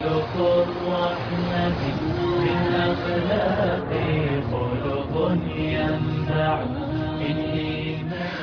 خلق الرحمة من أخلاق خلق ينبع الإيمان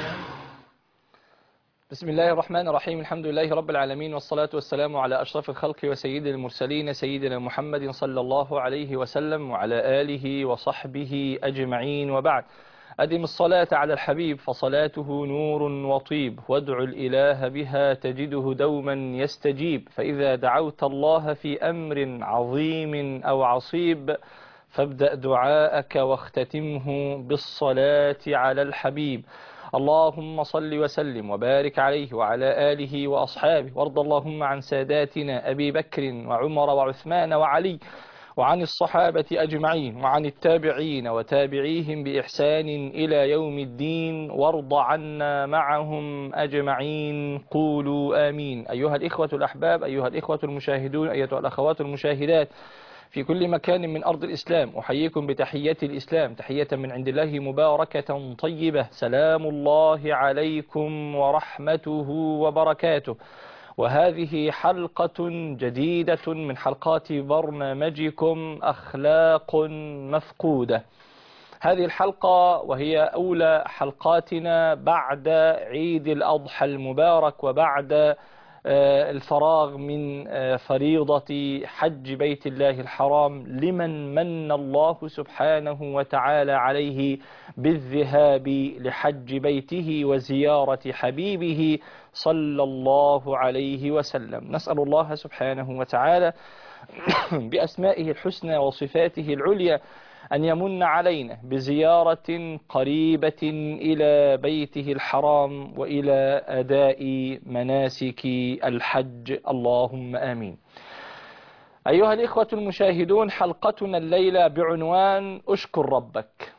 بسم الله الرحمن الرحيم الحمد لله رب العالمين والصلاة والسلام على أشرف الخلق وسيد المرسلين سيدنا محمد صلى الله عليه وسلم وعلى آله وصحبه أجمعين وبعد أدم الصلاة على الحبيب فصلاته نور وطيب وادع الإله بها تجده دوما يستجيب فإذا دعوت الله في أمر عظيم أو عصيب فابدأ دعاءك واختتمه بالصلاة على الحبيب اللهم صل وسلم وبارك عليه وعلى آله وأصحابه وارض اللهم عن ساداتنا أبي بكر وعمر وعثمان وعلي وعن الصحابة أجمعين وعن التابعين وتابعيهم بإحسان إلى يوم الدين وارض عنا معهم أجمعين قولوا آمين أيها الإخوة الأحباب أيها الإخوة المشاهدون أيها الأخوات المشاهدات في كل مكان من أرض الإسلام أحييكم بتحية الإسلام تحية من عند الله مباركة طيبة سلام الله عليكم ورحمته وبركاته وهذه حلقة جديدة من حلقات برنامجكم أخلاق مفقودة هذه الحلقة وهي أولى حلقاتنا بعد عيد الأضحى المبارك وبعد الفراغ من فريضة حج بيت الله الحرام لمن من الله سبحانه وتعالى عليه بالذهاب لحج بيته وزيارة حبيبه صلى الله عليه وسلم نسأل الله سبحانه وتعالى بأسمائه الحسنى وصفاته العليا أن يمن علينا بزيارة قريبة إلى بيته الحرام وإلى أداء مناسك الحج اللهم آمين أيها الإخوة المشاهدون حلقتنا الليلة بعنوان أشكر ربك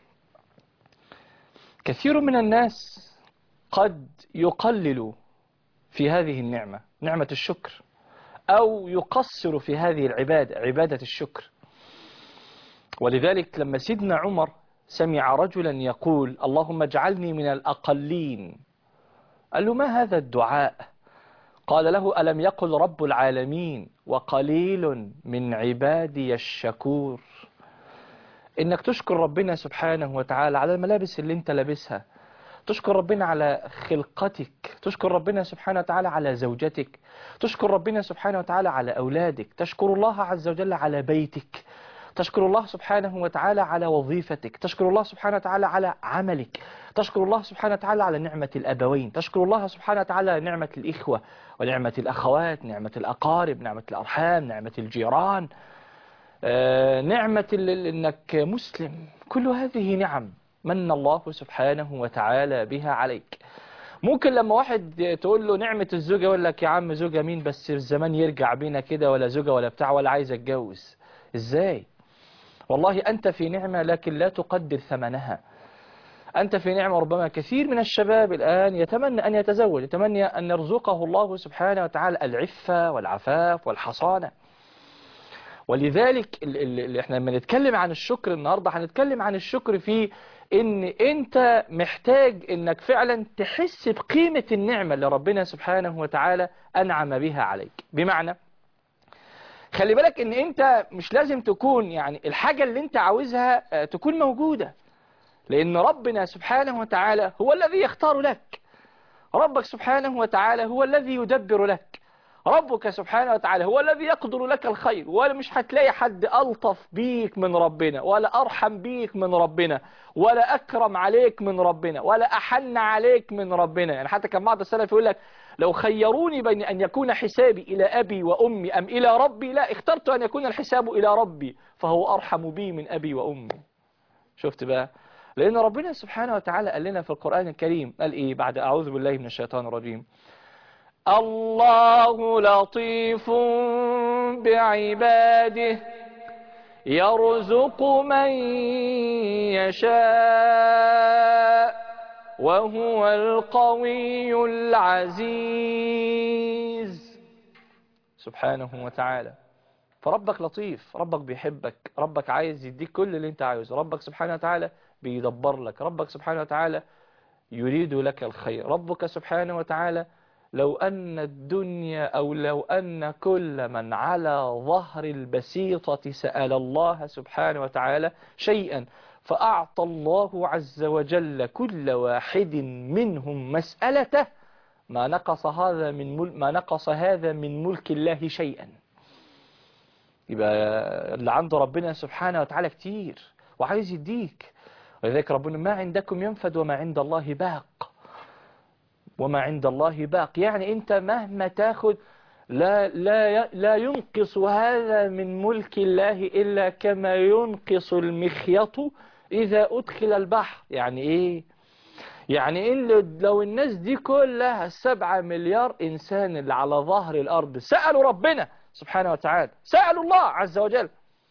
كثير من الناس قد يقلل في هذه النعمة نعمة الشكر أو يقصر في هذه العبادة عبادة الشكر ولذلك لما سيدنا عمر سمع رجلا يقول اللهم اجعلني من الأقلين قال له ما هذا الدعاء قال له ألم يقل رب العالمين وقليل من عبادي الشكور إنك تشكر ربنا سبحانه وتعالى على الملابس اللي انت لابسها تشكر ربنا على خلقتك تشكر ربنا سبحانه وتعالى على زوجتك تشكر ربنا سبحانه وتعالى على أولادك تشكر الله عز وجل على بيتك تشكر الله سبحانه وتعالى على وظيفتك تشكر الله سبحانه وتعالى على عملك تشكر الله سبحانه وتعالى على نعمة الأبوين تشكر الله سبحانه وتعالى على نعمة الإخوة ونعمة الأخوات نعمة الأقارب نعمة الأرحام نعمة الجيران آه، نعمة أنك مسلم كل هذه نعم من الله سبحانه وتعالى بها عليك ممكن لما واحد تقول له نعمة الزوجة يقول لك يا عم زوجة مين بس الزمان يرجع بينا كده ولا زوجة ولا بتاع ولا عايز اتجوز ازاي والله أنت في نعمة لكن لا تقدر ثمنها أنت في نعمة ربما كثير من الشباب الآن يتمنى أن يتزوج يتمنى أن يرزقه الله سبحانه وتعالى العفة والعفاف والحصانة ولذلك اللي احنا لما نتكلم عن الشكر النهاردة هنتكلم عن الشكر في ان انت محتاج انك فعلا تحس بقيمة النعمة اللي ربنا سبحانه وتعالى انعم بها عليك بمعنى خلي بالك ان انت مش لازم تكون يعني الحاجة اللي انت عاوزها تكون موجودة لان ربنا سبحانه وتعالى هو الذي يختار لك ربك سبحانه وتعالى هو الذي يدبر لك ربك سبحانه وتعالى هو الذي يقدر لك الخير ولا مش هتلاقي حد ألطف بيك من ربنا ولا أرحم بيك من ربنا ولا أكرم عليك من ربنا ولا أحن عليك من ربنا يعني حتى كان بعض السلف يقول لك لو خيروني بين أن يكون حسابي إلى أبي وأمي أم إلى ربي لا اخترت أن يكون الحساب إلى ربي فهو أرحم بي من أبي وأمي شفت بقى لأن ربنا سبحانه وتعالى قال لنا في القرآن الكريم قال إيه بعد أعوذ بالله من الشيطان الرجيم الله لطيف بعباده يرزق من يشاء وهو القوي العزيز سبحانه وتعالى فربك لطيف ربك بيحبك ربك عايز يديك كل اللي انت عايزه ربك سبحانه وتعالى بيدبر لك ربك سبحانه وتعالى يريد لك الخير ربك سبحانه وتعالى لو أن الدنيا أو لو أن كل من على ظهر البسيطة سأل الله سبحانه وتعالى شيئا فأعطى الله عز وجل كل واحد منهم مسألته ما نقص هذا من مل ما نقص هذا من ملك الله شيئا يبقى اللي عنده ربنا سبحانه وتعالى كتير وعايز يديك ولذلك ربنا ما عندكم ينفد وما عند الله باق وما عند الله باق يعني انت مهما تاخد لا لا لا ينقص هذا من ملك الله الا كما ينقص المخيط اذا ادخل البحر يعني ايه يعني إن لو الناس دي كلها السبعة مليار إنسان اللي على ظهر الأرض سألوا ربنا سبحانه وتعالى سألوا الله عز وجل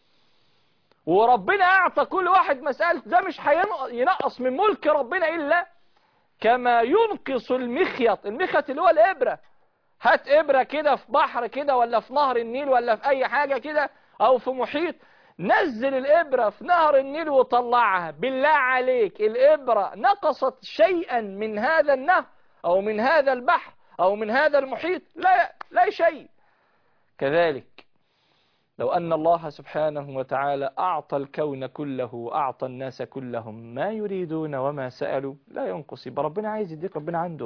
وربنا أعطى كل واحد مسألة ده مش هينقص من ملك ربنا إلا كما ينقص المخيط المخيط اللي هو الإبرة هات إبرة كده في بحر كده ولا في نهر النيل ولا في أي حاجة كده أو في محيط نزل الإبرة في نهر النيل وطلعها بالله عليك الإبرة نقصت شيئا من هذا النهر أو من هذا البحر أو من هذا المحيط لا لا شيء كذلك لو أن الله سبحانه وتعالى أعطى الكون كله أعطى الناس كلهم ما يريدون وما سألوا لا ينقص يبقى ربنا عايز يديك ربنا عنده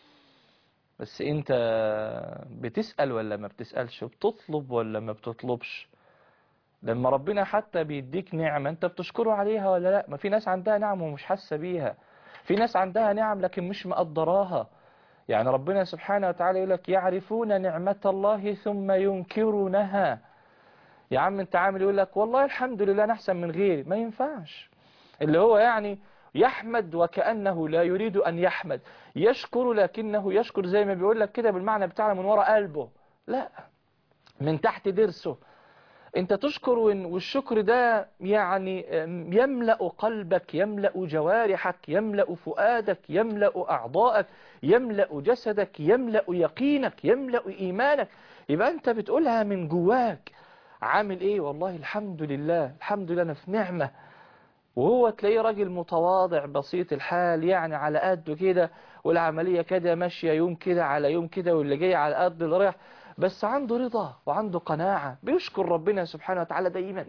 بس انت بتسأل ولا ما بتسألش بتطلب ولا ما بتطلبش لما ربنا حتى بيديك نعمة انت بتشكره عليها ولا لا ما في ناس عندها نعم ومش حاسة بيها في ناس عندها نعم لكن مش مقدراها يعني ربنا سبحانه وتعالى يقول لك يعرفون نعمة الله ثم ينكرونها يا عم انت عامل يقول لك والله الحمد لله انا احسن من غيري ما ينفعش اللي هو يعني يحمد وكأنه لا يريد أن يحمد يشكر لكنه يشكر زي ما بيقول لك كده بالمعنى بتاعنا من وراء قلبه لا من تحت درسه انت تشكر والشكر ده يعني يملأ قلبك يملأ جوارحك يملأ فؤادك يملأ أعضائك يملأ جسدك يملأ يقينك يملأ إيمانك يبقى انت بتقولها من جواك عامل ايه والله الحمد لله الحمد لله انا في نعمة وهو تلاقيه راجل متواضع بسيط الحال يعني على قده كده والعملية كده ماشية يوم كده على يوم كده واللي جاي على قد اللي رايح بس عنده رضا وعنده قناعة بيشكر ربنا سبحانه وتعالى دايما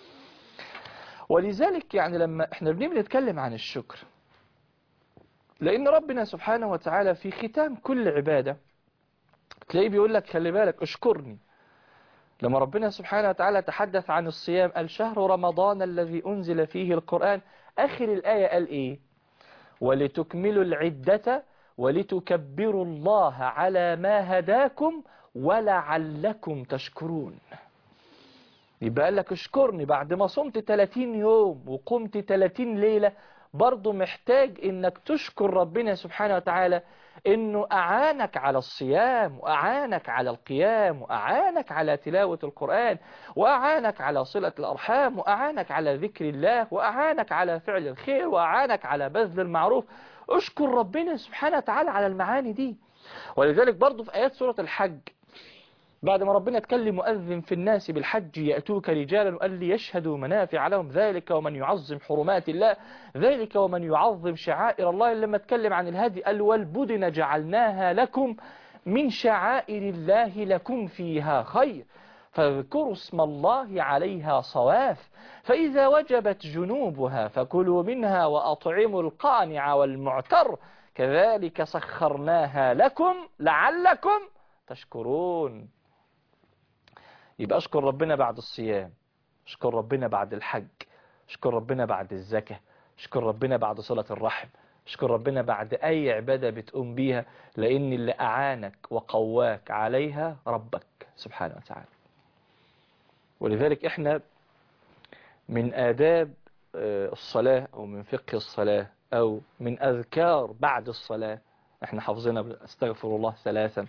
ولذلك يعني لما احنا بنيجي نتكلم عن الشكر لأن ربنا سبحانه وتعالى في ختام كل عبادة تلاقيه بيقول لك خلي بالك اشكرني لما ربنا سبحانه وتعالى تحدث عن الصيام الشهر رمضان الذي أنزل فيه القرآن آخر الآية قال إيه ولتكملوا العدة ولتكبروا الله على ما هداكم ولعلكم تشكرون يبقى قال لك اشكرني بعد ما صمت 30 يوم وقمت 30 ليلة برضو محتاج انك تشكر ربنا سبحانه وتعالى انه اعانك على الصيام واعانك على القيام واعانك على تلاوة القرآن واعانك على صلة الارحام واعانك على ذكر الله واعانك على فعل الخير واعانك على بذل المعروف اشكر ربنا سبحانه وتعالى على المعاني دي ولذلك برضو في ايات سورة الحج بعد ما ربنا اتكلم مؤذن في الناس بالحج يأتوك رجالا وقال لي يشهدوا منافع لهم ذلك ومن يعظم حرمات الله ذلك ومن يعظم شعائر الله لما اتكلم عن الهدي قال والبدن جعلناها لكم من شعائر الله لكم فيها خير فاذكروا اسم الله عليها صواف فإذا وجبت جنوبها فكلوا منها وأطعموا القانع والمعتر كذلك سخرناها لكم لعلكم تشكرون يبقى اشكر ربنا بعد الصيام اشكر ربنا بعد الحج اشكر ربنا بعد الزكاة اشكر ربنا بعد صلة الرحم اشكر ربنا بعد اي عبادة بتقوم بيها لان اللي اعانك وقواك عليها ربك سبحانه وتعالى ولذلك احنا من آداب الصلاة أو من فقه الصلاة أو من أذكار بعد الصلاة احنا حافظنا استغفر الله ثلاثا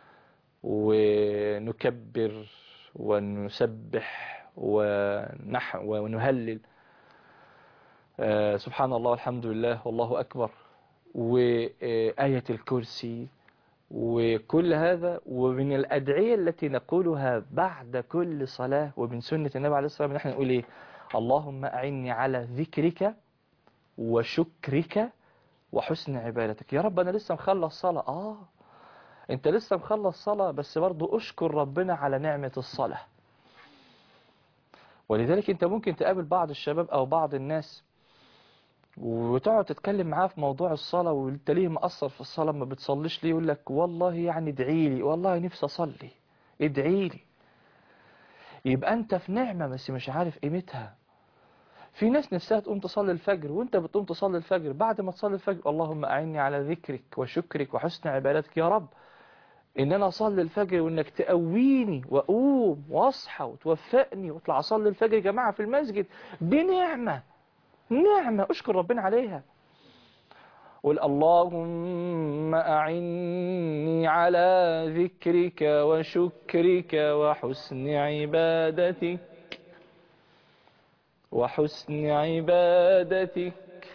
ونكبر ونسبح ونح ونهلل سبحان الله والحمد لله والله أكبر وآية الكرسي وكل هذا ومن الأدعية التي نقولها بعد كل صلاة ومن سنة النبي عليه الصلاة والسلام نحن نقول إيه اللهم أعني على ذكرك وشكرك وحسن عبادتك يا رب أنا لسه مخلص صلاة آه انت لسه مخلص صلاة بس برضو اشكر ربنا على نعمة الصلاة ولذلك انت ممكن تقابل بعض الشباب او بعض الناس وتقعد تتكلم معاه في موضوع الصلاة وانت ليه مقصر في الصلاة ما بتصليش ليه يقول لك والله يعني ادعي لي والله نفسي اصلي ادعي لي يبقى انت في نعمة بس مش عارف قيمتها في ناس نفسها تقوم تصلي الفجر وانت بتقوم تصلي الفجر بعد ما تصلي الفجر اللهم اعني على ذكرك وشكرك وحسن عبادتك يا رب ان انا اصلي الفجر وانك تقويني واقوم واصحى وتوفقني واطلع اصلي الفجر يا جماعة في المسجد دي نعمة نعمة اشكر ربنا عليها قل اللهم أعني على ذكرك وشكرك وحسن عبادتك وحسن عبادتك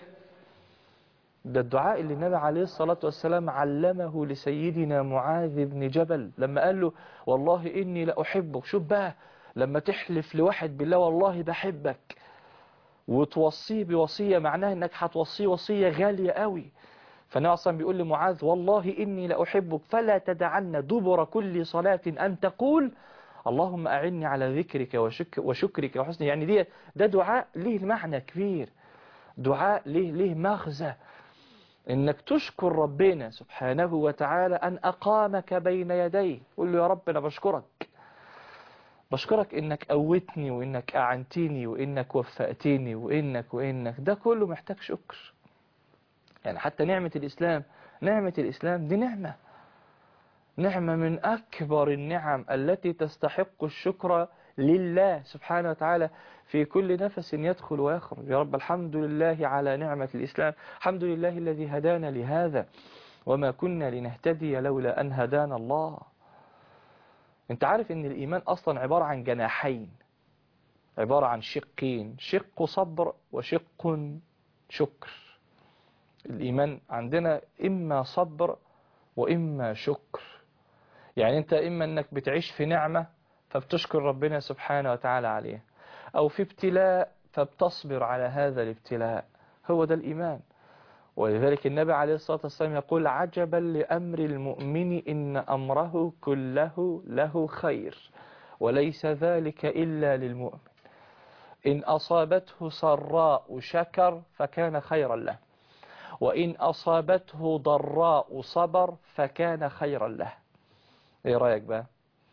ده الدعاء اللي النبي عليه الصلاة والسلام علمه لسيدنا معاذ بن جبل لما قال له والله إني لأحبك شوف بقى لما تحلف لواحد بالله والله بحبك وتوصيه بوصية معناها انك هتوصيه وصية غالية قوي فالنبي اصلا بيقول لمعاذ والله اني لاحبك فلا تدعن دبر كل صلاة ان تقول اللهم اعني على ذكرك وشك وشكرك وحسن يعني دي ده دعاء ليه معنى كبير دعاء ليه ليه مغزى انك تشكر ربنا سبحانه وتعالى ان اقامك بين يديه قول له يا رب انا بشكرك بشكرك انك قوتني وانك اعنتني وانك وفقتني وانك وانك ده كله محتاج شكر يعني حتى نعمة الاسلام نعمة الاسلام دي نعمة نعمة من اكبر النعم التي تستحق الشكر لله سبحانه وتعالى في كل نفس يدخل ويخرج يا رب الحمد لله على نعمة الإسلام الحمد لله الذي هدانا لهذا وما كنا لنهتدي لولا أن هدانا الله انت عارف ان الإيمان أصلا عبارة عن جناحين عبارة عن شقين شق صبر وشق شكر الإيمان عندنا إما صبر وإما شكر يعني انت إما أنك بتعيش في نعمة فبتشكر ربنا سبحانه وتعالى عليه أو في ابتلاء فبتصبر على هذا الابتلاء هو ده الإيمان ولذلك النبي عليه الصلاة والسلام يقول عجبا لأمر المؤمن إن أمره كله له خير وليس ذلك إلا للمؤمن إن أصابته سراء شكر فكان خيرا له وإن أصابته ضراء صبر فكان خيرا له إيه رأيك بقى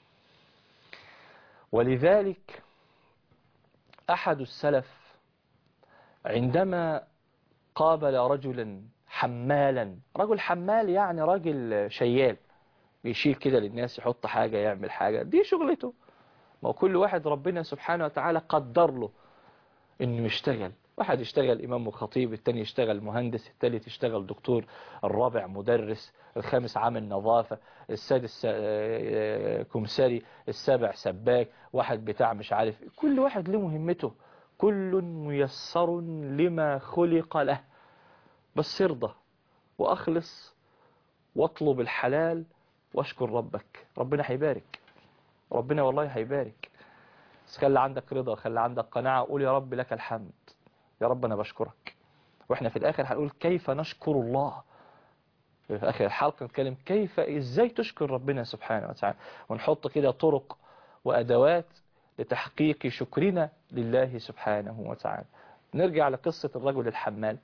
ولذلك أحد السلف عندما قابل رجلا حمالا رجل حمال يعني راجل شيال بيشيل كده للناس يحط حاجة يعمل حاجة دي شغلته ما هو كل واحد ربنا سبحانه وتعالى قدر له انه يشتغل واحد يشتغل امام وخطيب التاني يشتغل مهندس التالت يشتغل دكتور الرابع مدرس الخامس عامل نظافة السادس كمساري السابع سباك واحد بتاع مش عارف كل واحد له مهمته كل ميسر لما خلق له بس ارضى واخلص واطلب الحلال واشكر ربك ربنا هيبارك ربنا والله هيبارك بس خلي عندك رضا خلي عندك قناعة قول يا رب لك الحمد يا رب أنا بشكرك وإحنا في الآخر هنقول كيف نشكر الله في آخر الحلقة نتكلم كيف إزاي تشكر ربنا سبحانه وتعالى ونحط كده طرق وأدوات لتحقيق شكرنا لله سبحانه وتعالى نرجع لقصة الرجل الحمال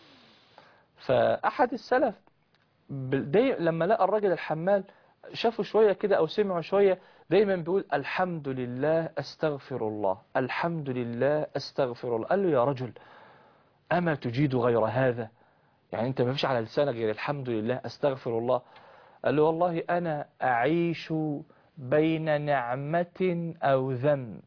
فأحد السلف دي لما لقى الرجل الحمال شافوا شوية كده أو سمعوا شوية دايما بيقول الحمد لله أستغفر الله الحمد لله أستغفر الله قال له يا رجل أما تجيد غير هذا يعني أنت ما فيش على لسانك غير الحمد لله أستغفر الله قال له والله أنا أعيش بين نعمة أو ذنب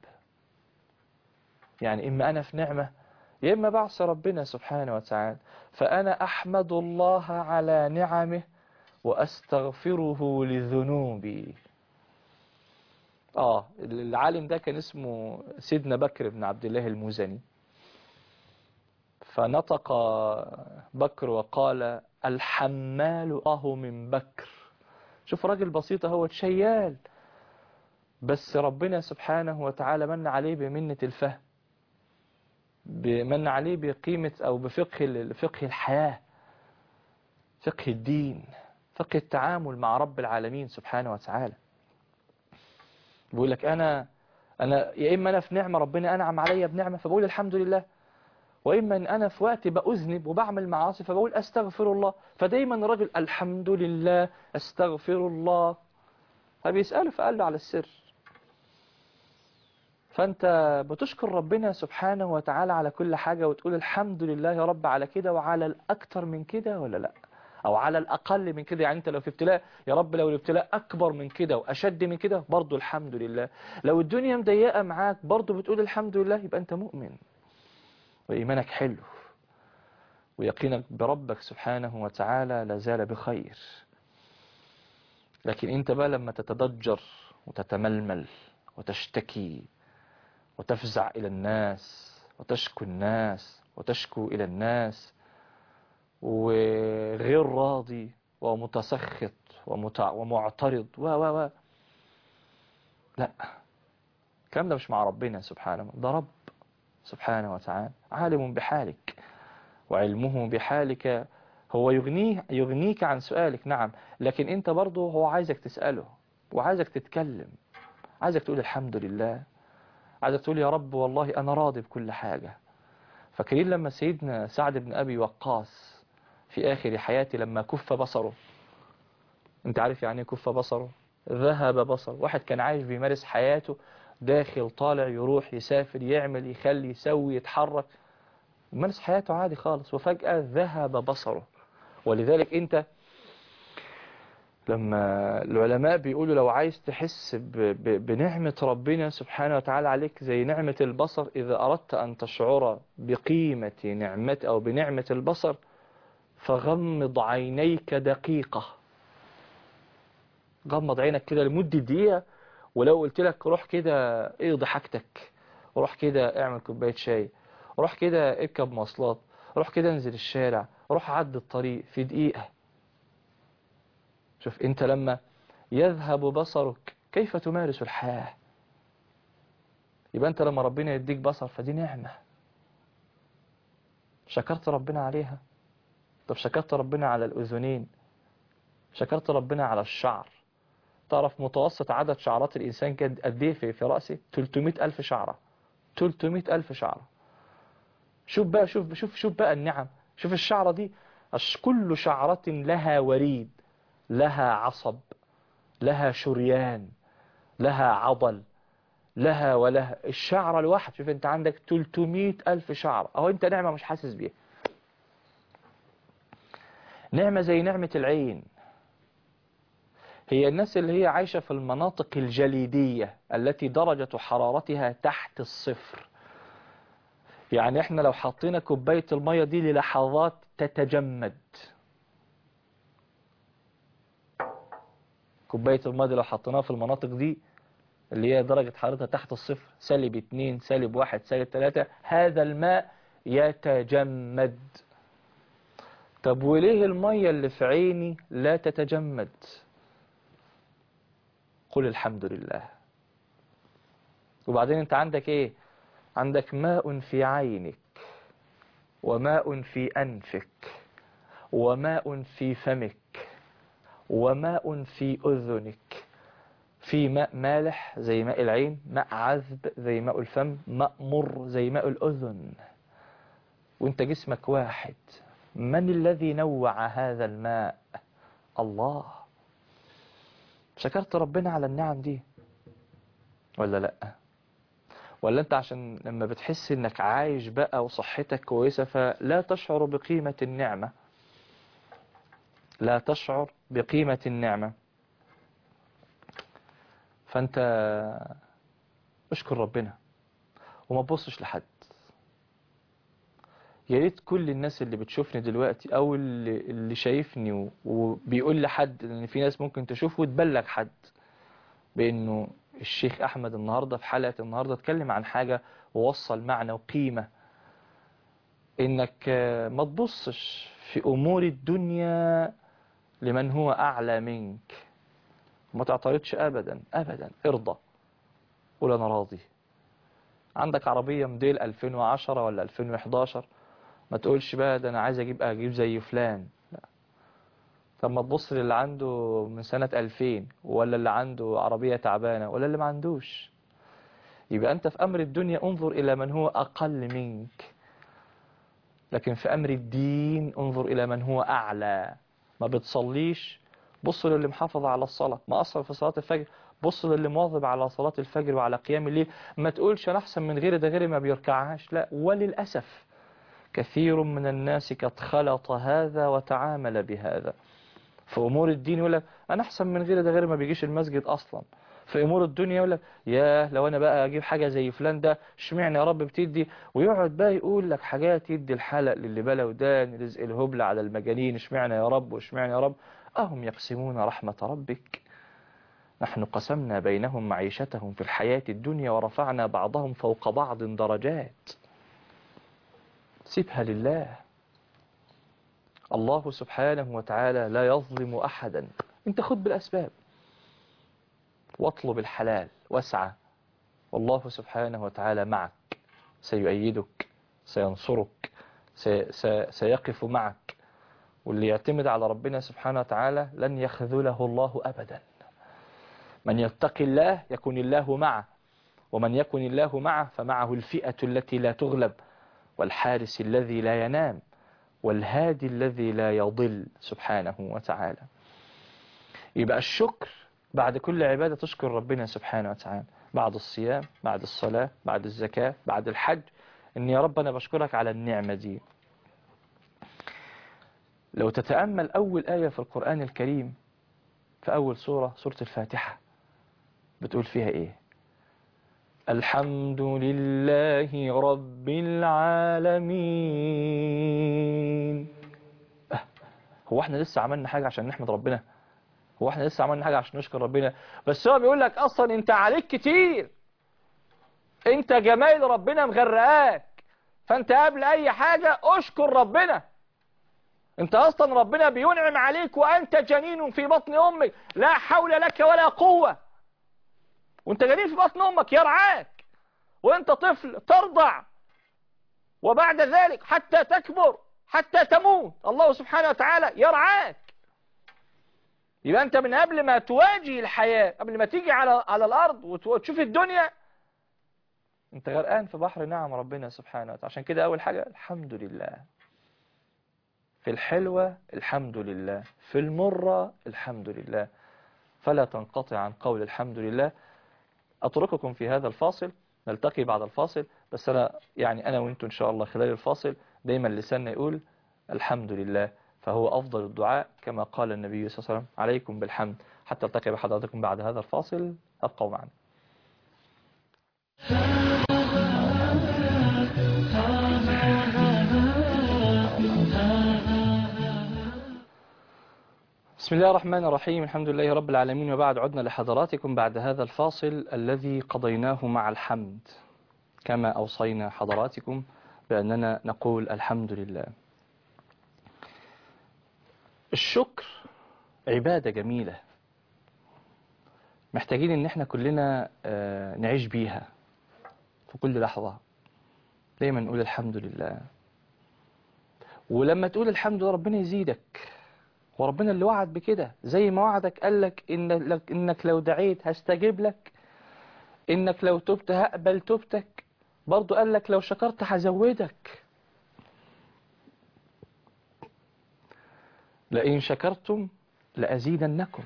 يعني إما أنا في نعمة يا إما بعصي ربنا سبحانه وتعالى فأنا أحمد الله على نعمه وأستغفره لذنوبي آه العالم ده كان اسمه سيدنا بكر بن عبد الله المزني فنطق بكر وقال الحمال أهو من بكر شوف راجل بسيط هو شيال بس ربنا سبحانه وتعالى من عليه بمنة الفهم بمن عليه بقيمة أو بفقه فقه الحياة فقه الدين فقه التعامل مع رب العالمين سبحانه وتعالى بيقول لك أنا أنا يا إما أنا في نعمة ربنا أنعم عليا بنعمة فبقول الحمد لله وإما أن أنا في وقت بأذنب وبعمل معاصي فبقول أستغفر الله فدايما الرجل الحمد لله أستغفر الله فبيسأله فقال له على السر فأنت بتشكر ربنا سبحانه وتعالى على كل حاجة وتقول الحمد لله يا رب على كده وعلى الأكتر من كده ولا لا أو على الأقل من كده يعني أنت لو في ابتلاء يا رب لو الابتلاء أكبر من كده وأشد من كده برضو الحمد لله لو الدنيا مضيقة معاك برضو بتقول الحمد لله يبقى أنت مؤمن وإيمانك حلو ويقينك بربك سبحانه وتعالى لازال بخير لكن انت بقى لما تتضجر وتتململ وتشتكي وتفزع إلى الناس وتشكو الناس وتشكو إلى الناس وغير راضي ومتسخط ومتع ومعترض و و و لا الكلام ده مش مع ربنا سبحانه ده رب سبحانه وتعالى عالم بحالك وعلمه بحالك هو يغنيه يغنيك عن سؤالك نعم لكن انت برضه هو عايزك تسأله وعايزك تتكلم عايزك تقول الحمد لله عايزك تقول يا رب والله أنا راضي بكل حاجة فاكرين لما سيدنا سعد بن أبي وقاص في آخر حياته لما كف بصره انت عارف يعني كف بصره ذهب بصر واحد كان عايش بيمارس حياته داخل طالع يروح يسافر يعمل يخلي يسوي يتحرك يمارس حياته عادي خالص وفجأة ذهب بصره ولذلك انت لما العلماء بيقولوا لو عايز تحس ب ب بنعمة ربنا سبحانه وتعالى عليك زي نعمة البصر إذا أردت أن تشعر بقيمة نعمة أو بنعمة البصر فغمض عينيك دقيقة غمض عينك كده لمدة دقيقة ولو قلت لك روح كده اقضي حاجتك روح كده اعمل كوباية شاي روح كده اركب مواصلات روح كده انزل الشارع روح عد الطريق في دقيقة شوف انت لما يذهب بصرك كيف تمارس الحياة يبقى انت لما ربنا يديك بصر فدي نعمة شكرت ربنا عليها طب شكرت ربنا على الأذنين شكرت ربنا على الشعر تعرف متوسط عدد شعرات الإنسان كان قد ايه في في رأسه 300 ألف شعرة 300 ألف شعرة شوف بقى شوف شوف شوف بقى النعم شوف الشعرة دي كل شعرة لها وريد لها عصب لها شريان لها عضل لها ولها الشعرة الواحد شوف انت عندك 300 ألف شعر اهو انت نعمة مش حاسس بيها نعمة زي نعمة العين هي الناس اللي هي عايشة في المناطق الجليدية التي درجة حرارتها تحت الصفر يعني احنا لو حطينا كوباية المية دي للحظات تتجمد كوباية المية دي لو حطيناها في المناطق دي اللي هي درجة حرارتها تحت الصفر سالب اتنين سالب واحد سالب تلاتة هذا الماء يتجمد طب وليه المية اللي في عيني لا تتجمد قل الحمد لله وبعدين انت عندك ايه عندك ماء في عينك وماء في أنفك وماء في فمك وماء في أذنك في ماء مالح زي ماء العين ماء عذب زي ماء الفم ماء مر زي ماء الأذن وانت جسمك واحد من الذي نوع هذا الماء الله شكرت ربنا على النعم دي ولا لأ ولا انت عشان لما بتحس انك عايش بقى وصحتك كويسة فلا تشعر بقيمة النعمة لا تشعر بقيمة النعمة فانت اشكر ربنا وما تبصش لحد يا ريت كل الناس اللي بتشوفني دلوقتي او اللي, اللي شايفني وبيقول لحد ان في ناس ممكن تشوف وتبلغ حد بانه الشيخ أحمد النهاردة في حلقة النهاردة اتكلم عن حاجة ووصل معنى وقيمة إنك ما تبصش في أمور الدنيا لمن هو أعلى منك ما تعترضش أبدا أبدا ارضى قول أنا راضي عندك عربية موديل 2010 ولا 2011 ما تقولش بقى ده أنا عايز أجيب أجيب زي فلان لا طب ما تبص للي عنده من سنة 2000 ولا اللي عنده عربية تعبانة ولا اللي ما عندوش يبقى أنت في أمر الدنيا انظر إلى من هو أقل منك لكن في أمر الدين انظر إلى من هو أعلى ما بتصليش بص للي محافظ على الصلاة ما أصلا في صلاة الفجر بص للي مواظب على صلاة الفجر وعلى قيام الليل ما تقولش أنا أحسن من غيري ده غيري ما بيركعهاش لا وللأسف كثير من الناس قد خلط هذا وتعامل بهذا في أمور الدين يقول لك أنا أحسن من غيري ده غيري ما بيجيش المسجد أصلا في أمور الدنيا يقول لك ياه لو أنا بقى أجيب حاجة زي فلان ده اشمعنى يا رب بتدي ويقعد بقى يقول لك حاجات يدي الحلق للي بلا ودان رزق الهبل على المجانين اشمعنى يا رب واشمعنى يا رب أهم يقسمون رحمة ربك نحن قسمنا بينهم معيشتهم في الحياة الدنيا ورفعنا بعضهم فوق بعض درجات سيبها لله الله سبحانه وتعالى لا يظلم أحدا انت خد بالأسباب واطلب الحلال واسعى والله سبحانه وتعالى معك سيؤيدك سينصرك سي سي سيقف معك واللي يعتمد على ربنا سبحانه وتعالى لن يخذله الله أبدا من يتقي الله يكون الله معه ومن يكن الله معه فمعه الفئة التي لا تغلب والحارس الذي لا ينام والهادي الذي لا يضل سبحانه وتعالى يبقى الشكر بعد كل عبادة تشكر ربنا سبحانه وتعالى بعد الصيام بعد الصلاة بعد الزكاة بعد الحج إن يا رب أنا بشكرك على النعمة دي لو تتأمل أول آية في القرآن الكريم في أول سورة سورة الفاتحة بتقول فيها إيه الحمد لله رب العالمين أه، هو احنا لسه عملنا حاجة عشان نحمد ربنا هو احنا لسه عملنا حاجة عشان نشكر ربنا بس هو بيقول لك اصلا انت عليك كتير انت جمال ربنا مغرقاك فانت قبل اي حاجة اشكر ربنا انت اصلا ربنا بينعم عليك وانت جنين في بطن امك لا حول لك ولا قوة وانت جنين في بطن امك يرعاك وانت طفل ترضع وبعد ذلك حتى تكبر حتى تموت الله سبحانه وتعالى يرعاك يبقى انت من قبل ما تواجه الحياة قبل ما تيجي على على الارض وت- وتشوف الدنيا انت غرقان في بحر نعم ربنا سبحانه وتعالى عشان كده اول حاجة الحمد لله في الحلوة الحمد لله في المرة الحمد لله فلا تنقطع عن قول الحمد لله أترككم في هذا الفاصل نلتقي بعد الفاصل بس أنا يعني أنا وأنتم إن شاء الله خلال الفاصل دايما لساننا يقول الحمد لله فهو أفضل الدعاء كما قال النبي صلى الله عليه وسلم عليكم بالحمد حتى التقي بحضراتكم بعد هذا الفاصل أبقوا معنا بسم الله الرحمن الرحيم الحمد لله رب العالمين وبعد عدنا لحضراتكم بعد هذا الفاصل الذي قضيناه مع الحمد كما أوصينا حضراتكم بأننا نقول الحمد لله الشكر عبادة جميلة محتاجين ان احنا كلنا آه، نعيش بيها في كل لحظة دايما نقول الحمد لله ولما تقول الحمد لله ربنا يزيدك وربنا اللي وعد بكده زي ما وعدك قال لك إن لك انك لو دعيت هستجيب لك انك لو تبت هقبل توبتك برضو قال لك لو شكرت هزودك لئن شكرتم لأزيدنكم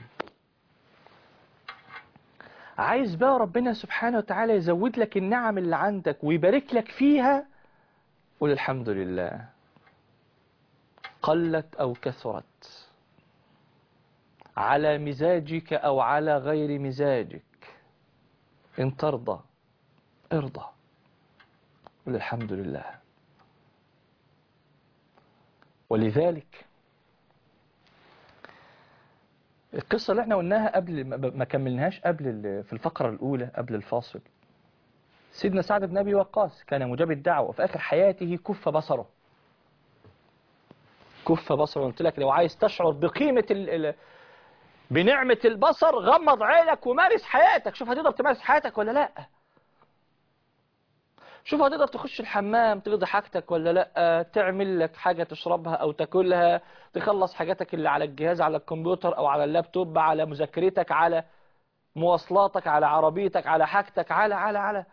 عايز بقى ربنا سبحانه وتعالى يزود لك النعم اللي عندك ويبارك لك فيها قول الحمد لله قلت أو كثرت على مزاجك أو على غير مزاجك إن ترضى ارضى قل الحمد لله ولذلك القصة اللي احنا قلناها قبل ما- ما كملناهاش قبل ال- في الفقرة الأولى قبل الفاصل سيدنا سعد بن أبي وقاص كان مجاب الدعوة وفي آخر حياته كف بصره كف بصره قلت لك لو عايز تشعر بقيمة ال ال بنعمة البصر غمض عينك ومارس حياتك شوف هتقدر تمارس حياتك ولا لا شوف هتقدر تخش الحمام تقضي حاجتك ولا لا تعمل لك حاجة تشربها او تاكلها تخلص حاجاتك اللي على الجهاز على الكمبيوتر او على اللابتوب على مذاكرتك على مواصلاتك على عربيتك على حاجتك على على على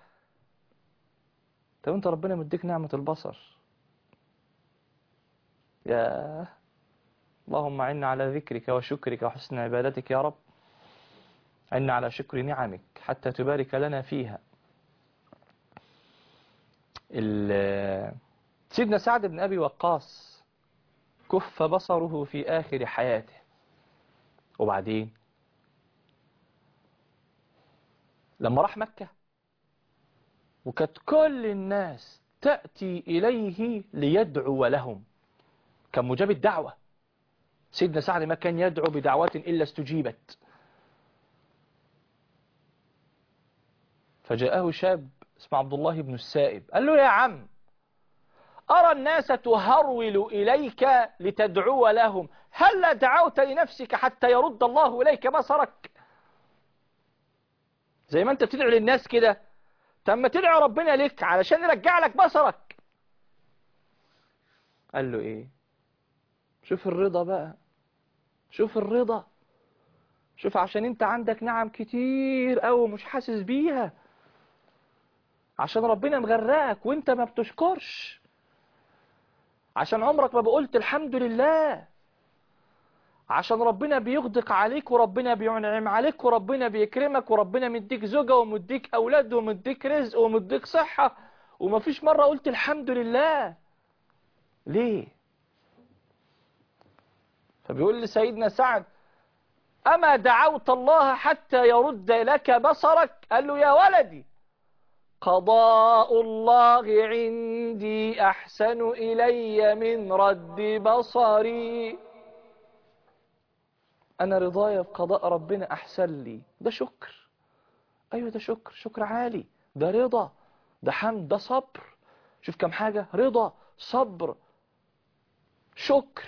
طب انت ربنا مديك نعمة البصر يا اللهم عنا على ذكرك وشكرك وحسن عبادتك يا رب عنا على شكر نعمك حتى تبارك لنا فيها ال- سيدنا سعد بن أبي وقاص كف بصره في آخر حياته وبعدين لما راح مكة وكانت كل الناس تأتي إليه ليدعو لهم كان مجاب الدعوة سيدنا سعد ما كان يدعو بدعوات إلا استجيبت فجاءه شاب اسمه عبد الله بن السائب قال له يا عم أرى الناس تهرول إليك لتدعو لهم هل دعوت لنفسك حتى يرد الله إليك بصرك زي ما أنت بتدعو للناس كده تم تدعو ربنا لك علشان يرجع لك بصرك قال له إيه شوف الرضا بقى شوف الرضا شوف عشان انت عندك نعم كتير أوي مش حاسس بيها عشان ربنا مغرقك وانت ما بتشكرش عشان عمرك ما بقولت الحمد لله عشان ربنا بيغدق عليك وربنا بينعم عليك وربنا بيكرمك وربنا مديك زوجة ومديك أولاد ومديك رزق ومديك صحة ومفيش مرة قلت الحمد لله ليه فبيقول لسيدنا سعد أما دعوت الله حتى يرد لك بصرك قال له يا ولدي قضاء الله عندي أحسن إلي من رد بصري أنا رضايا بقضاء ربنا أحسن لي ده شكر أيوة ده شكر شكر عالي ده رضا ده حمد ده صبر شوف كم حاجة رضا صبر شكر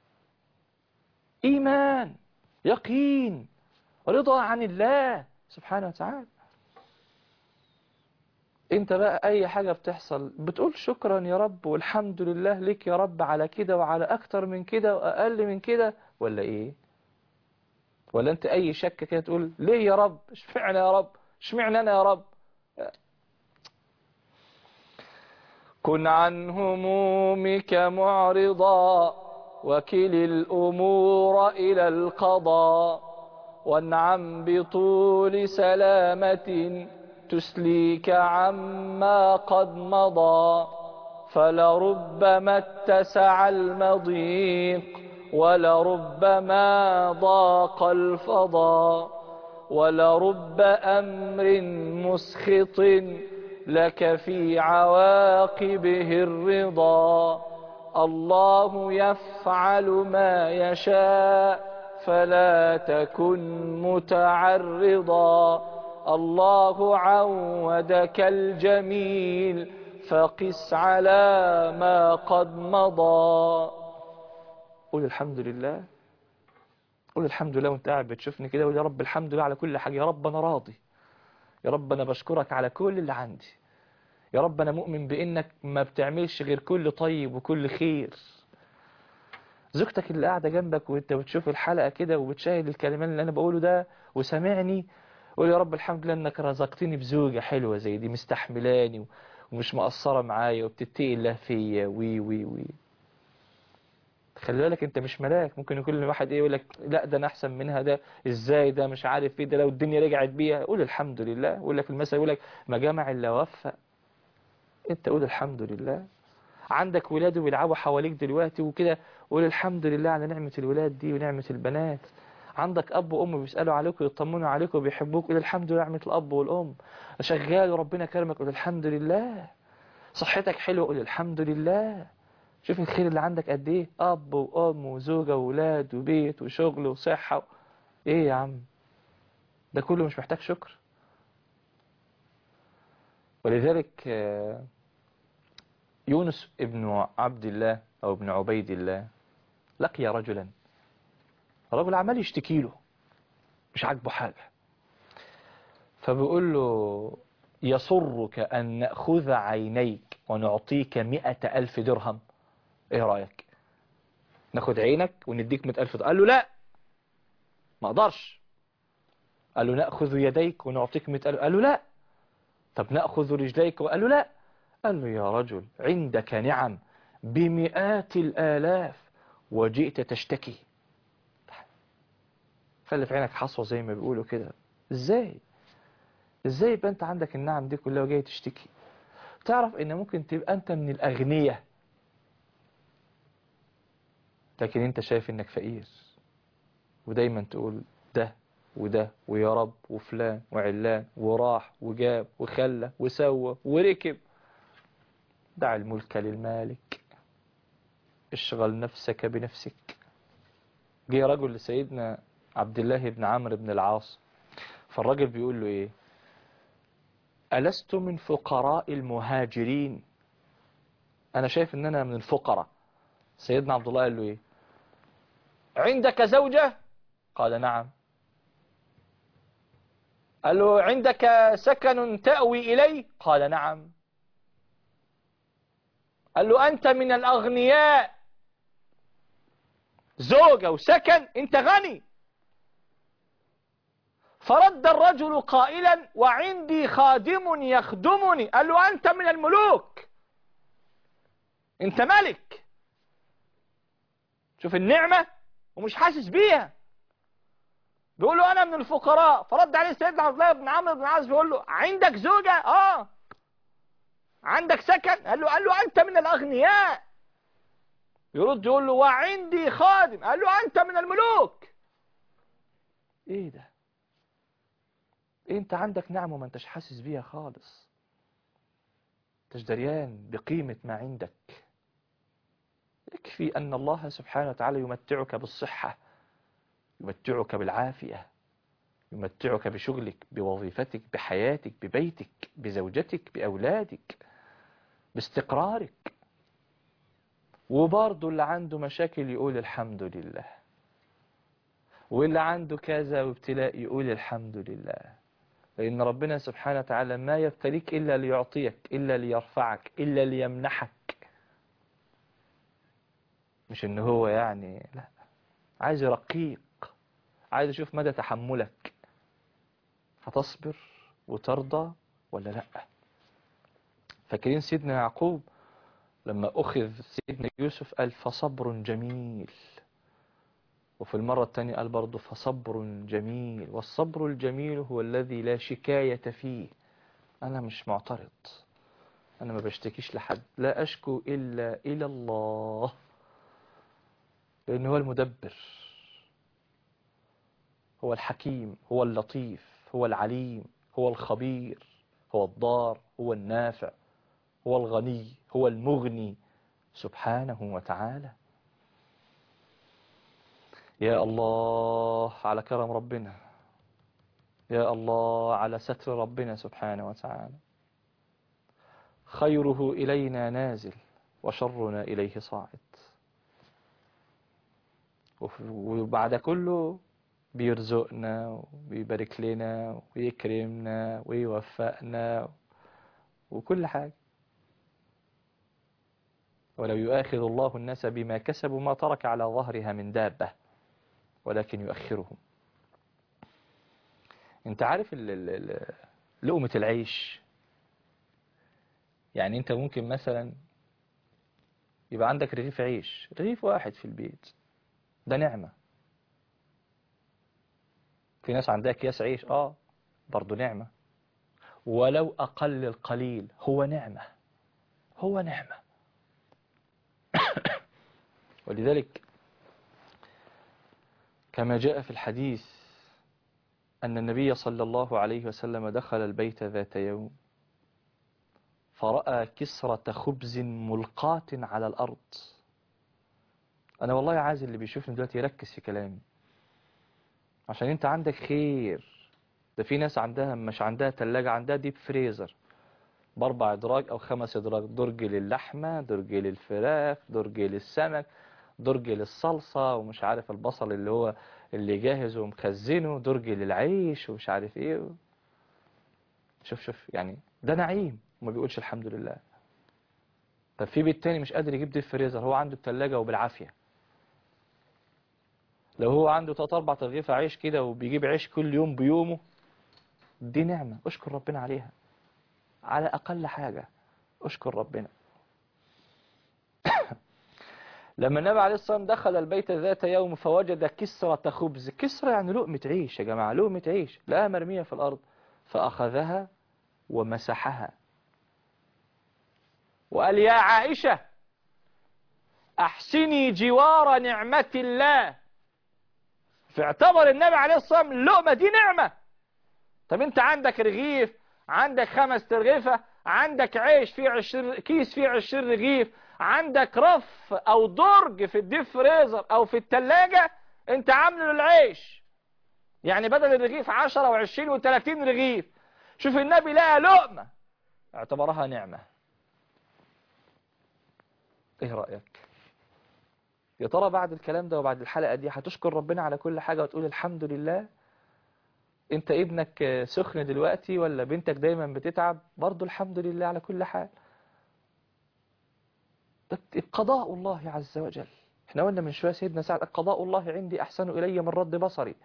إيمان يقين رضا عن الله سبحانه وتعالى انت بقى اي حاجة بتحصل بتقول شكرا يا رب والحمد لله لك يا رب على كده وعلى اكتر من كده واقل من كده ولا ايه ولا انت اي شك كده تقول ليه يا رب اشمعنى يا رب اشمعنى انا يا رب كن عن همومك معرضا وكل الأمور إلى القضاء وانعم بطول سلامة تسليك عما قد مضى فلربما اتسع المضيق ولربما ضاق الفضاء ولرب أمر مسخط لك في عواقبه الرضا الله يفعل ما يشاء فلا تكن متعرضا الله عودك الجميل فقس على ما قد مضى قول الحمد لله قول الحمد لله وانت قاعد بتشوفني كده قول يا رب الحمد لله على كل حاجة يا رب أنا راضي يا رب أنا بشكرك على كل اللي عندي يا رب أنا مؤمن بإنك ما بتعملش غير كل طيب وكل خير زوجتك اللي قاعدة جنبك وانت بتشوف الحلقة كده وبتشاهد الكلمات اللي أنا بقوله ده وسامعني قول يا رب الحمد لله إنك رزقتني بزوجة حلوة زي دي مستحملاني ومش مقصرة معايا وبتتقي الله فيا وي وي وي خلي بالك انت مش ملاك ممكن يكون الواحد ايه يقول لك لا ده انا احسن منها ده ازاي ده مش عارف ايه ده لو الدنيا رجعت بيها قول الحمد لله يقول لك المثل يقول لك ما جمع الا وفق انت قول الحمد لله عندك ولاد بيلعبوا حواليك دلوقتي وكده قول الحمد لله على نعمة الولاد دي ونعمة البنات عندك اب وام بيسالوا عليك ويطمنوا عليك وبيحبوك قول الحمد لله نعمة الاب والام شغال وربنا كرمك قول الحمد لله صحتك حلوه قول الحمد لله شوف الخير اللي عندك قد ايه اب وام وزوجة وولاد وبيت وشغل وصحة ايه يا عم ده كله مش محتاج شكر ولذلك آه، يونس ابن عبد الله او ابن عبيد الله لقي رجلا الرجل عمال يشتكي له مش عاجبه حاجة فبيقول له يسرك أن نأخذ عينيك ونعطيك مئة ألف درهم إيه رأيك ناخد عينك ونديك مئة ألف درهم قال له لا ما أقدرش قال له نأخذ يديك ونعطيك مئة ألف قال له لا طب نأخذ رجليك قال له لا قال له يا رجل عندك نعم بمئات الآلاف وجئت تشتكي خلي في عينك حصوة زي ما بيقولوا كده ازاي ازاي يبقى انت عندك النعم دي كلها وجاي تشتكي تعرف ان ممكن تبقى انت من الاغنياء لكن انت شايف انك فقير ودايما تقول ده وده ويا رب وفلان وعلان وراح وجاب وخلى وسوى وركب دع الملك للمالك اشغل نفسك بنفسك جه رجل لسيدنا عبد الله بن عمرو بن العاص فالراجل بيقول له ايه ألست من فقراء المهاجرين أنا شايف إن أنا من الفقراء سيدنا عبد الله قال له إيه عندك زوجة قال نعم قال له عندك سكن تأوي إليه قال نعم قال له أنت من الأغنياء زوجة وسكن أنت غني فرد الرجل قائلا وعندي خادم يخدمني قال له أنت من الملوك أنت ملك شوف النعمة ومش حاسس بيها بيقول له أنا من الفقراء فرد عليه سيدنا عبد الله بن عمرو بن العاص بيقول له عندك زوجة آه عندك سكن قال له قال له أنت من الأغنياء يرد يقول له وعندي خادم قال له أنت من الملوك إيه ده انت عندك نعمة ما انتش حاسس بيها خالص انتش دريان بقيمة ما عندك يكفي أن الله سبحانه وتعالى يمتعك بالصحة يمتعك بالعافية يمتعك بشغلك بوظيفتك بحياتك ببيتك بزوجتك بأولادك باستقرارك وبرضه اللي عنده مشاكل يقول الحمد لله واللي عنده كذا وابتلاء يقول الحمد لله لأن ربنا سبحانه وتعالى ما يبتليك إلا ليعطيك إلا ليرفعك إلا ليمنحك مش إن هو يعني لا عايز رقيق عايز يشوف مدى تحملك هتصبر وترضى ولا لا فاكرين سيدنا يعقوب لما أخذ سيدنا يوسف قال فصبر جميل وفي المرة الثانية قال برضه فصبر جميل والصبر الجميل هو الذي لا شكاية فيه أنا مش معترض أنا ما بشتكيش لحد لا أشكو إلا إلى الله لأنه هو المدبر هو الحكيم هو اللطيف هو العليم هو الخبير هو الضار هو النافع هو الغني هو المغني سبحانه وتعالى يا الله على كرم ربنا يا الله على ستر ربنا سبحانه وتعالى خيره إلينا نازل وشرنا إليه صاعد وبعد كله بيرزقنا وبيبارك لنا ويكرمنا ويوفقنا وكل حاجة ولو يؤاخذ الله الناس بما كسبوا ما ترك على ظهرها من دابة ولكن يؤخرهم انت عارف ال- ال- ال- لقمة العيش يعني انت ممكن مثلا يبقى عندك رغيف عيش رغيف واحد في البيت ده نعمة في ناس عندها اكياس عيش اه برضو نعمة ولو أقل القليل هو نعمة هو نعمة ولذلك كما جاء في الحديث أن النبي صلى الله عليه وسلم دخل البيت ذات يوم فرأى كسرة خبز ملقاة على الأرض أنا والله عايز اللي بيشوفني دلوقتي يركز في كلامي عشان أنت عندك خير ده في ناس عندها مش عندها تلاجة عندها ديب فريزر بأربع أدراج أو خمس أدراج درج للحمة درج للفراخ درج للسمك درج للصلصة ومش عارف البصل اللي هو اللي جاهز ومخزنه درج للعيش ومش عارف ايه شوف شوف يعني ده نعيم وما بيقولش الحمد لله طب في بيت تاني مش قادر يجيب ديب فريزر هو عنده التلاجة وبالعافية لو هو عنده تلات أربع ترغيفة عيش كده وبيجيب عيش كل يوم بيومه دي نعمة اشكر ربنا عليها على أقل حاجة اشكر ربنا لما النبي عليه الصلاة والسلام دخل البيت ذات يوم فوجد كسرة خبز كسرة يعني لقمة عيش يا جماعة لقمة عيش لقاها مرمية في الأرض فأخذها ومسحها وقال يا عائشة أحسني جوار نعمة الله فاعتبر النبي عليه الصلاة والسلام اللقمة دي نعمة طب انت عندك رغيف عندك خمس ترغيفة عندك عيش فيه عشر كيس فيه عشرين رغيف عندك رف او درج في الديب فريزر او في التلاجة انت عامله للعيش يعني بدل الرغيف عشرة وعشرين وثلاثين رغيف شوف النبي لقى لقمة اعتبرها نعمة ايه رأيك يا ترى بعد الكلام ده وبعد الحلقة دي هتشكر ربنا على كل حاجة وتقول الحمد لله انت ابنك سخن دلوقتي ولا بنتك دايما بتتعب برضو الحمد لله على كل حال ده قضاء الله عز وجل احنا قلنا من شوية سيدنا سعد قضاء الله عندي احسن الي من رد بصري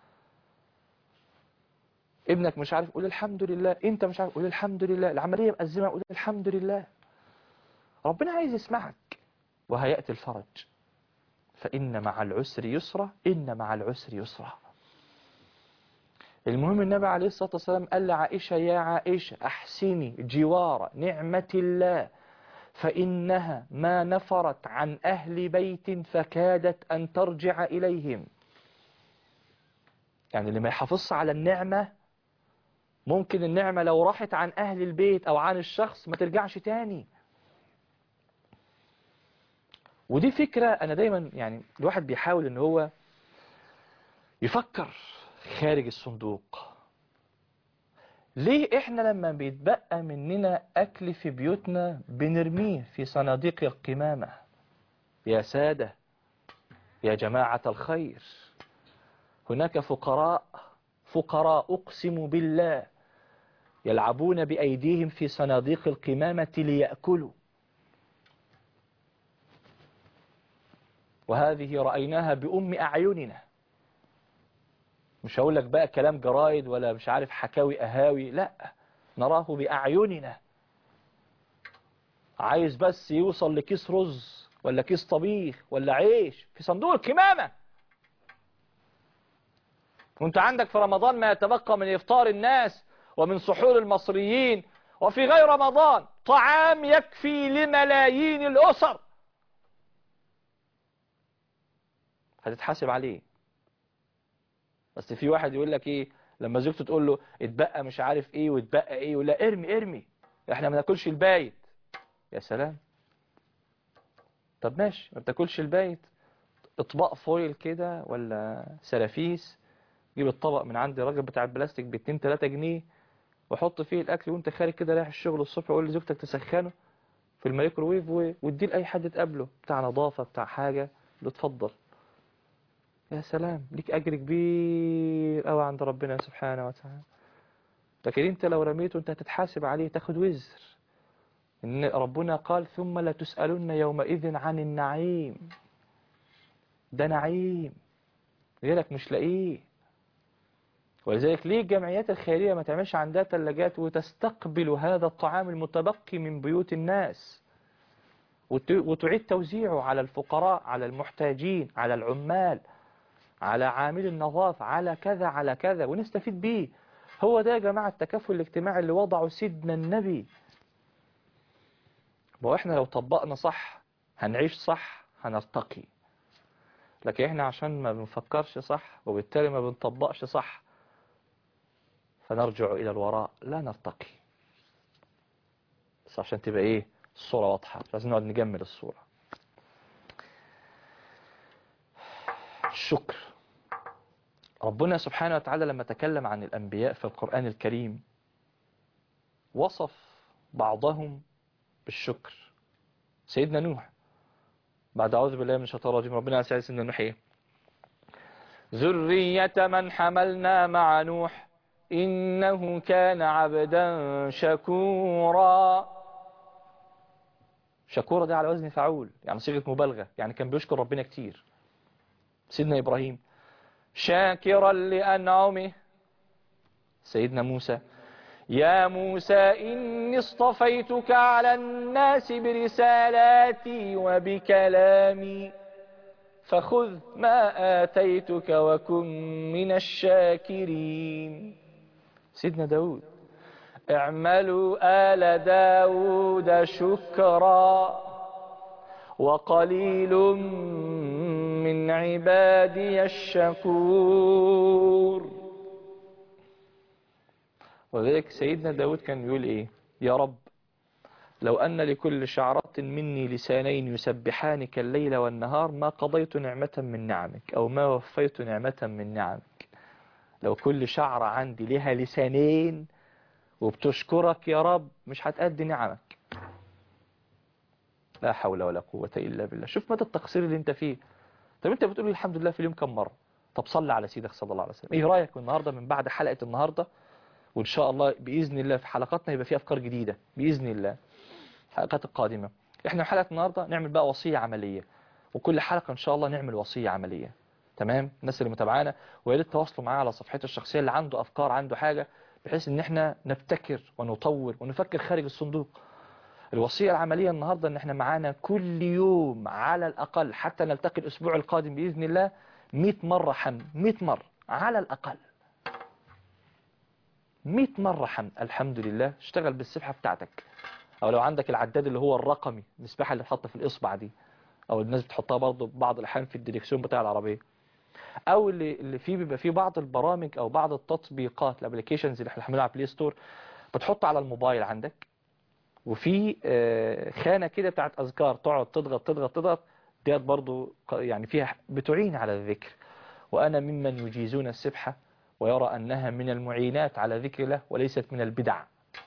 ابنك مش عارف قول الحمد لله انت مش عارف قول الحمد لله العملية مأزمة قول الحمد لله ربنا عايز يسمعك وهيأتي الفرج فإن مع العسر يسرا إن مع العسر يسرا المهم النبي عليه الصلاة والسلام قال لعائشة يا عائشة أحسني جوار نعمة الله فإنها ما نفرت عن أهل بيت فكادت أن ترجع إليهم يعني اللي ما يحافظش على النعمة ممكن النعمة لو راحت عن أهل البيت أو عن الشخص ما ترجعش تاني ودي فكرة أنا دايما يعني الواحد بيحاول أن هو يفكر خارج الصندوق ليه احنا لما بيتبقى مننا اكل في بيوتنا بنرميه في صناديق القمامة يا سادة يا جماعة الخير هناك فقراء فقراء اقسم بالله يلعبون بايديهم في صناديق القمامة ليأكلوا وهذه رأيناها بأم أعيننا مش هقول لك بقى كلام جرايد ولا مش عارف حكاوي أهاوي لا نراه بأعيننا عايز بس يوصل لكيس رز ولا كيس طبيخ ولا عيش في صندوق الكمامة وانت عندك في رمضان ما يتبقى من إفطار الناس ومن سحور المصريين وفي غير رمضان طعام يكفي لملايين الأسر هتتحاسب عليه بس في واحد يقول لك ايه لما زوجته تقول له اتبقى مش عارف ايه واتبقى ايه ولا ارمي ارمي احنا ما ناكلش البايت يا سلام طب ماشي ما بتاكلش البايت اطباق فويل كده ولا سلافيس جيب الطبق من عند الراجل بتاع البلاستيك ب 2 3 جنيه وحط فيه الاكل وانت خارج كده رايح الشغل الصبح وقول لزوجتك تسخنه في الميكروويف واديه لاي حد تقابله بتاع نظافه بتاع حاجه له اتفضل يا سلام ليك أجر كبير قوي عند ربنا سبحانه وتعالى لكن انت لو رميته انت هتتحاسب عليه تاخد وزر ان ربنا قال ثم لا تسألن يومئذ عن النعيم ده نعيم غيرك مش لاقيه ولذلك ليه الجمعيات الخيرية ما تعملش عندها ثلاجات وتستقبل هذا الطعام المتبقي من بيوت الناس وتعيد توزيعه على الفقراء على المحتاجين على العمال على عامل النظافة على كذا على كذا ونستفيد بيه هو ده يا جماعة التكافل الاجتماعي اللي وضعه سيدنا النبي واحنا لو طبقنا صح هنعيش صح هنرتقي لكن احنا عشان ما بنفكرش صح وبالتالي ما بنطبقش صح فنرجع الى الوراء لا نرتقي بس عشان تبقى ايه الصورة واضحة لازم نقعد نجمل الصورة الشكر ربنا سبحانه وتعالى لما تكلم عن الأنبياء في القرآن الكريم وصف بعضهم بالشكر سيدنا نوح بعد أعوذ بالله من الشيطان الرجيم ربنا عليه سيدنا نوح إيه ذرية من حملنا مع نوح إنه كان عبدا شكورا شكورا ده على وزن فعول يعني صيغة مبالغة يعني كان بيشكر ربنا كتير سيدنا إبراهيم شاكرا لأنعمه سيدنا موسى يا موسى إني اصطفيتك على الناس برسالاتي وبكلامي فخذ ما آتيتك وكن من الشاكرين سيدنا داود اعملوا آل داود شكرا وقليل من عبادي الشكور وذلك سيدنا داود كان يقول ايه يا رب لو أن لكل شعرة مني لسانين يسبحانك الليل والنهار ما قضيت نعمة من نعمك أو ما وفيت نعمة من نعمك لو كل شعرة عندي لها لسانين وبتشكرك يا رب مش هتأدي نعمك لا حول ولا قوة إلا بالله شوف مدى التقصير اللي انت فيه طب انت بتقول الحمد لله في اليوم كم مرة طب صلي على سيدك صلى الله عليه وسلم ايه رأيك النهاردة من بعد حلقة النهاردة وإن شاء الله بإذن الله في حلقاتنا يبقى فيه أفكار جديدة بإذن الله الحلقات القادمة احنا في حلقة النهاردة نعمل بقى وصية عملية وكل حلقة إن شاء الله نعمل وصية عملية تمام الناس اللي متابعانا ويا ريت تواصلوا معايا على صفحتي الشخصية اللي عنده أفكار عنده حاجة بحيث إن احنا نبتكر ونطور ونفكر خارج الصندوق الوصية العملية النهاردة إن احنا معانا كل يوم على الأقل حتى نلتقي الأسبوع القادم بإذن الله 100 مرة حمد 100 مرة على الأقل 100 مرة حمد الحمد لله اشتغل بالسبحة بتاعتك او لو عندك العداد اللي هو الرقمي المسبحة اللي بتحط في الاصبع دي او الناس بتحطها برضه بعض الاحيان في الديركسيون بتاع العربية او اللي اللي فيه بيبقى فيه بعض البرامج او بعض التطبيقات الابلكيشنز اللي احنا حاملينها على بلاي ستور بتحط على الموبايل عندك وفي آه، خانة كده بتاعت اذكار تقعد تضغط تضغط تضغط ديت برضه ق- يعني فيها بتعين على الذكر وانا ممن يجيزون السبحة ويرى انها من المعينات على ذكر الله وليست من البدع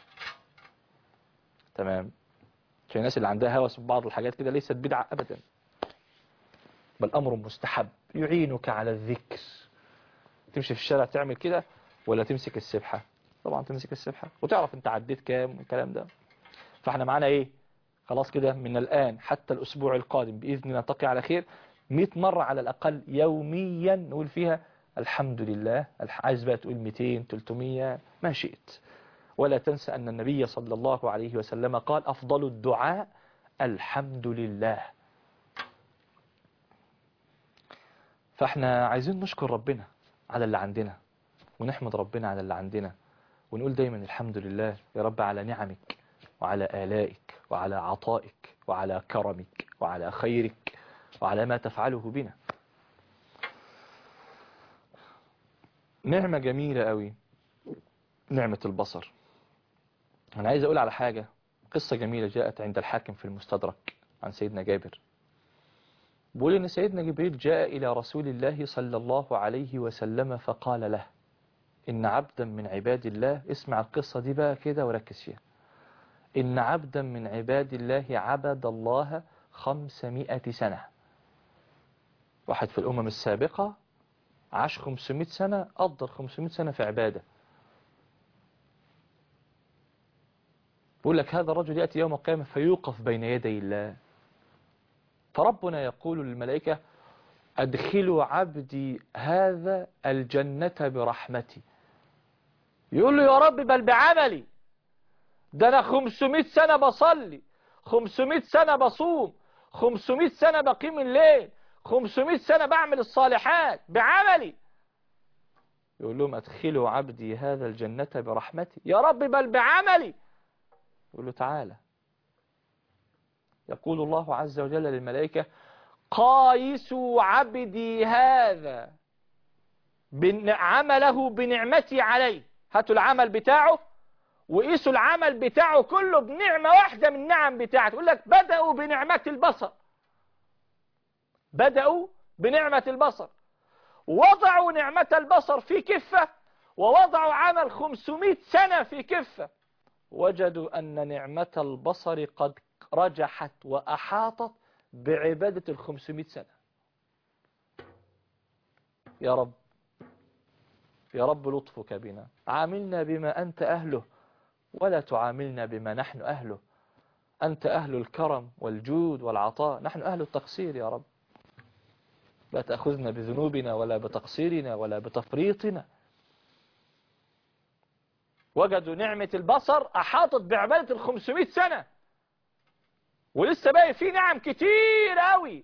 تمام عشان الناس اللي عندها هوس ببعض الحاجات كده ليست بدعة أبدا بل أمر مستحب يعينك على الذكر تمشي في الشارع تعمل كده ولا تمسك السبحة طبعا تمسك السبحة وتعرف انت عديت كام والكلام ده فاحنا معانا ايه خلاص كده من الآن حتى الأسبوع القادم بإذن الله نلتقي على خير 100 مرة على الأقل يوميا نقول فيها الحمد لله الح- عايز بقى تقول 200 300 ما شئت ولا تنسى أن النبي صلى الله عليه وسلم قال أفضل الدعاء الحمد لله فاحنا عايزين نشكر ربنا على اللي عندنا ونحمد ربنا على اللي عندنا ونقول دايما الحمد لله يا رب على نعمك وعلى آلائك وعلى عطائك وعلى كرمك وعلى خيرك وعلى ما تفعله بنا نعمة جميلة قوي نعمة البصر أنا عايز أقول على حاجة قصة جميلة جاءت عند الحاكم في المستدرك عن سيدنا جابر بيقول إن سيدنا جبريل جاء إلى رسول الله صلى الله عليه وسلم فقال له إن عبدا من عباد الله اسمع القصة دي بقى كده وركز فيها إن عبدا من عباد الله عبد الله خمسمائة سنة واحد في الأمم السابقة عاش 500 سنة قدر 500 سنة في عبادة بيقول لك هذا الرجل يأتي يوم القيامة فيوقف بين يدي الله فربنا يقول للملائكة أدخلوا عبدي هذا الجنة برحمتي يقول له يا رب بل بعملي ده أنا 500 سنة بصلي 500 سنة بصوم 500 سنة بقيم الليل 500 سنة بعمل الصالحات بعملي يقول لهم أدخلوا عبدي هذا الجنة برحمتي يا رب بل بعملي يقول له تعالى يقول الله عز وجل للملائكة قايسوا عبدي هذا بن- عمله بنعمتي عليه هاتوا العمل بتاعه وقيسوا العمل بتاعه كله بنعمة واحدة من النعم بتاعته يقول لك بدأوا بنعمة البصر بدأوا بنعمة البصر وضعوا نعمة البصر في كفة ووضعوا عمل 500 سنة في كفة وجدوا أن نعمة البصر قد رجحت وأحاطت بعبادة الخمسمائة سنة يا رب يا رب لطفك بنا عاملنا بما أنت أهله ولا تعاملنا بما نحن أهله أنت أهل الكرم والجود والعطاء نحن أهل التقصير يا رب لا تأخذنا بذنوبنا ولا بتقصيرنا ولا بتفريطنا وجدوا نعمة البصر أحاطت بعبادة الخمسمائة سنة ولسه باقي في نعم كتير قوي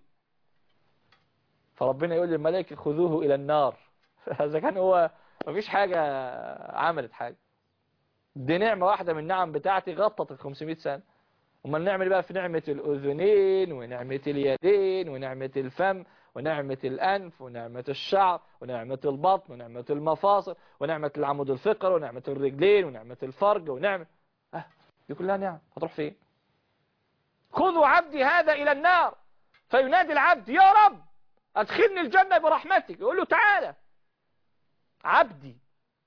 فربنا يقول للملائكة خذوه إلى النار إذا كان هو مفيش حاجة عملت حاجة دي نعمة واحدة من النعم بتاعتي غطت ال 500 سنة امال نعمل بقى في نعمة الأذنين ونعمة اليدين ونعمة الفم ونعمة الأنف ونعمة الشعر ونعمة البطن ونعمة المفاصل ونعمة العمود الفقري ونعمة الرجلين ونعمة الفرج ونعمة اه دي كلها نعم هتروح فين خذوا عبدي هذا إلى النار فينادي العبد يا رب أدخلني الجنة برحمتك يقول له تعالى عبدي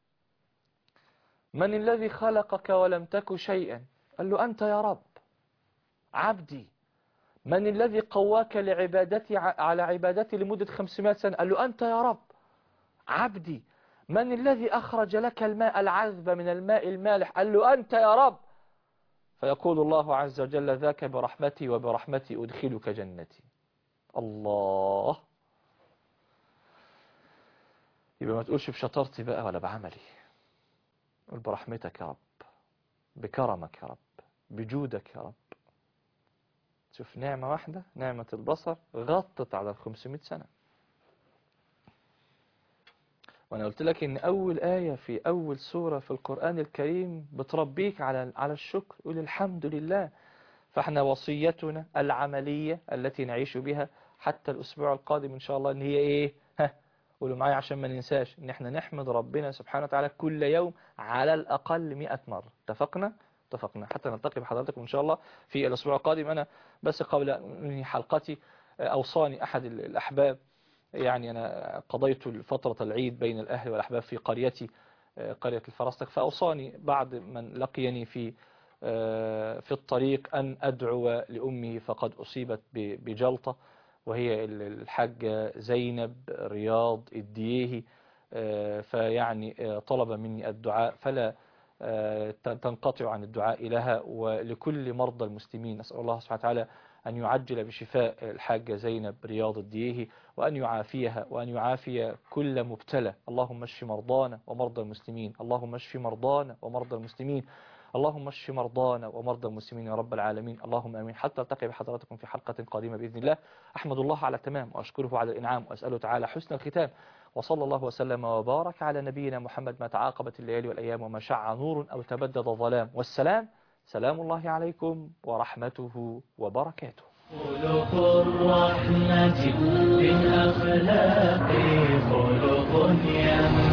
من الذي خلقك ولم تك شيئا قال له أنت يا رب عبدي من الذي قواك لعبادتي على عبادتي لمدة 500 سنة قال له أنت يا رب عبدي من الذي أخرج لك الماء العذب من الماء المالح قال له أنت يا رب فيقول الله عز وجل ذاك برحمتي وبرحمتي أدخلك جنتي الله يبقى ما تقولش بشطارتي بقى ولا بعملي قول برحمتك يا رب بكرمك يا رب بجودك يا رب شوف نعمة واحدة نعمة البصر غطت على الخمسمائة سنة وانا قلت لك ان اول آية في اول سورة في القرآن الكريم بتربيك على على الشكر قول الحمد لله فاحنا وصيتنا العملية التي نعيش بها حتى الاسبوع القادم ان شاء الله ان هي ايه ها قولوا معايا عشان ما ننساش ان احنا نحمد ربنا سبحانه وتعالى كل يوم على الاقل 100 مرة اتفقنا اتفقنا حتى نلتقي بحضراتكم ان شاء الله في الاسبوع القادم انا بس قبل انهي حلقتي اوصاني احد الاحباب يعني أنا قضيت فترة العيد بين الأهل والأحباب في قريتي قرية الفرستك فأوصاني بعد من لقيني في في الطريق أن أدعو لأمه فقد أصيبت بجلطة وهي الحاجة زينب رياض الديهي فيعني طلب مني الدعاء فلا تنقطع عن الدعاء لها ولكل مرضى المسلمين نسأل الله سبحانه وتعالى أن يعجل بشفاء الحاجة زينب رياض الديهي وأن يعافيها وأن يعافي كل مبتلى اللهم اشف مرضانا ومرضى المسلمين اللهم اشف مرضانا ومرضى المسلمين اللهم اشف مرضانا ومرضى المسلمين يا رب العالمين اللهم امين حتى التقي بحضراتكم في حلقة قادمة بإذن الله أحمد الله على التمام وأشكره على الإنعام وأسأله تعالى حسن الختام وصلى الله وسلم وبارك على نبينا محمد ما تعاقبت الليالي والأيام وما شع نور أو تبدد ظلام والسلام سلام الله عليكم ورحمته وبركاته خلق الرحمة بالأخلاق خلق ينبع